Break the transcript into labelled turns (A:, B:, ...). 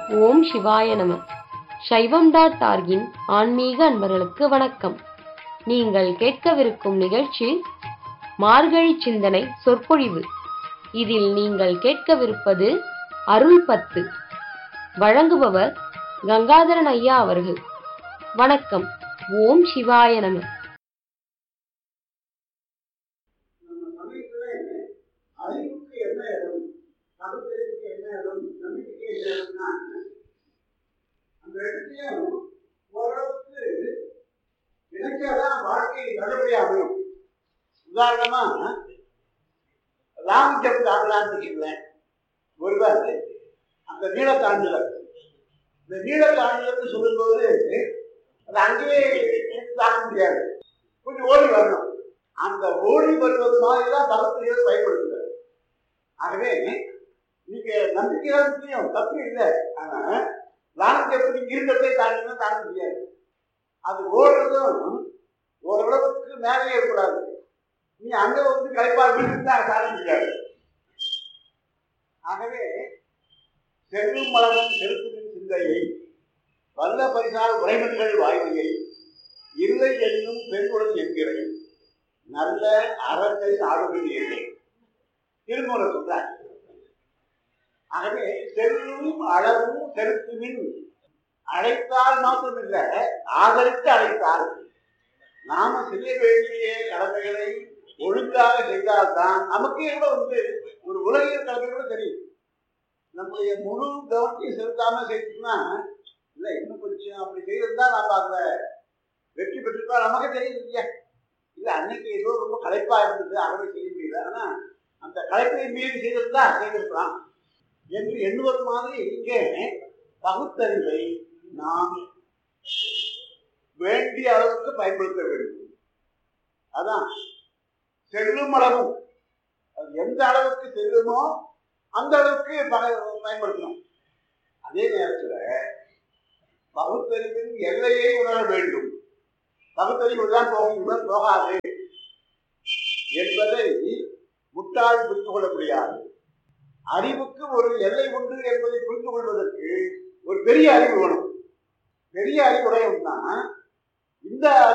A: ஓம் சிவாய நம சைவம் டாட் ஆர்கின் ஆன்மீக அன்பர்களுக்கு வணக்கம் நீங்கள் கேட்கவிருக்கும் நிகழ்ச்சி மார்கழி சிந்தனை சொற்பொழிவு இதில் நீங்கள் கேட்கவிருப்பது அருள் பத்து வழங்குபவர் கங்காதரன் ஐயா அவர்கள் வணக்கம் ஓம் சிவாய நம
B: நம்ம சமயத்துல அறிவுக்கு என்ன இடம் பகுத்தறிவுக்கு என்ன இடம் நம்பிக்கைக்கு என்ன இடம்னா அந்த இடத்துலயும் ஓரளவுக்கு நினைச்சாதான் வாழ்க்கை நல்லபடியா அமையும் உதாரணமா ராமஜம் தாண்டலான்னு வச்சுக்கிறேன் ஒருவர் அந்த நீள தாண்டுதல் இந்த நீள தாண்டுதல்னு சொல்லும்போது அது அங்கேயே தாங்க முடியாது கொஞ்சம் ஓடி வரணும் அந்த ஓடி வருவது மாதிரி தான் பகவத்கீதை பயன்படுத்துது ஆகவே நீங்க நம்பிக்கை தான் முக்கியம் தப்பு இல்லை ஆனா லாங் எப்படி இருக்கிறதே தாண்டினா தாண்ட முடியாது அது ஓடுறதும் ஓரளவுக்கு மேலே இருக்கக்கூடாது நீ அங்க வந்து களைப்பா வீட்டுக்கு தான் தாண்ட முடியாது ஆகவே செல்லும் மலமும் செலுத்துவின் சிந்தையை வல்ல பரிசால் உறைமன்கள் வாய்மையை இல்லை என்னும் பெண்குடன் என்கிறேன் நல்ல அறத்தை ஆடுகிறீர்கள் திருமுறை சொல்றார் ஆகவே செல்லும் அளவும் செலுத்துமின் அழைத்தால் மாத்திரமில்ல ஆதரித்து அழைத்தால் நாம செய்ய வேண்டிய கடமைகளை ஒழுங்காக செய்தால்தான் நமக்கே கூட வந்து ஒரு உலகியல் கடமை கூட தெரியும் நம்முடைய முழு கவனத்தையும் செலுத்தாம செய்தோம்னா இல்லை இன்னும் கொஞ்சம் அப்படி செய்திருந்தா நாம அந்த வெற்றி பெற்றிருக்கோம் நமக்கு தெரியுது இல்லையா இல்ல அன்னைக்கு ஏதோ ரொம்ப களைப்பா இருந்தது அறவை செய்ய முடியல ஆனா அந்த களைப்பை மீறி செய்திருந்தா செய்திருக்கலாம் என்று எண்ணுவது மாதிரி இங்கே பகுத்தறிவை நாம் வேண்டிய அளவுக்கு பயன்படுத்த வேண்டும் அதான் செல்லும் அளவும் அது எந்த அளவுக்கு செல்லுமோ அந்த அளவுக்கு ப- பயன்படுத்தணும் அதே நேரத்தில் பகுத்தறிவின் எல்லையை உணர வேண்டும் பகுத்தறிவு தான் போகும் போகாது என்பதை முட்டாள் புரிந்து கொள்ள முடியாது அறிவுக்கு ஒரு எல்லை உண்டு என்பதை புரிந்து கொள்வதற்கு ஒரு பெரிய அறிவு வேணும் பெரிய அறிவுடையவன் தான் இந்த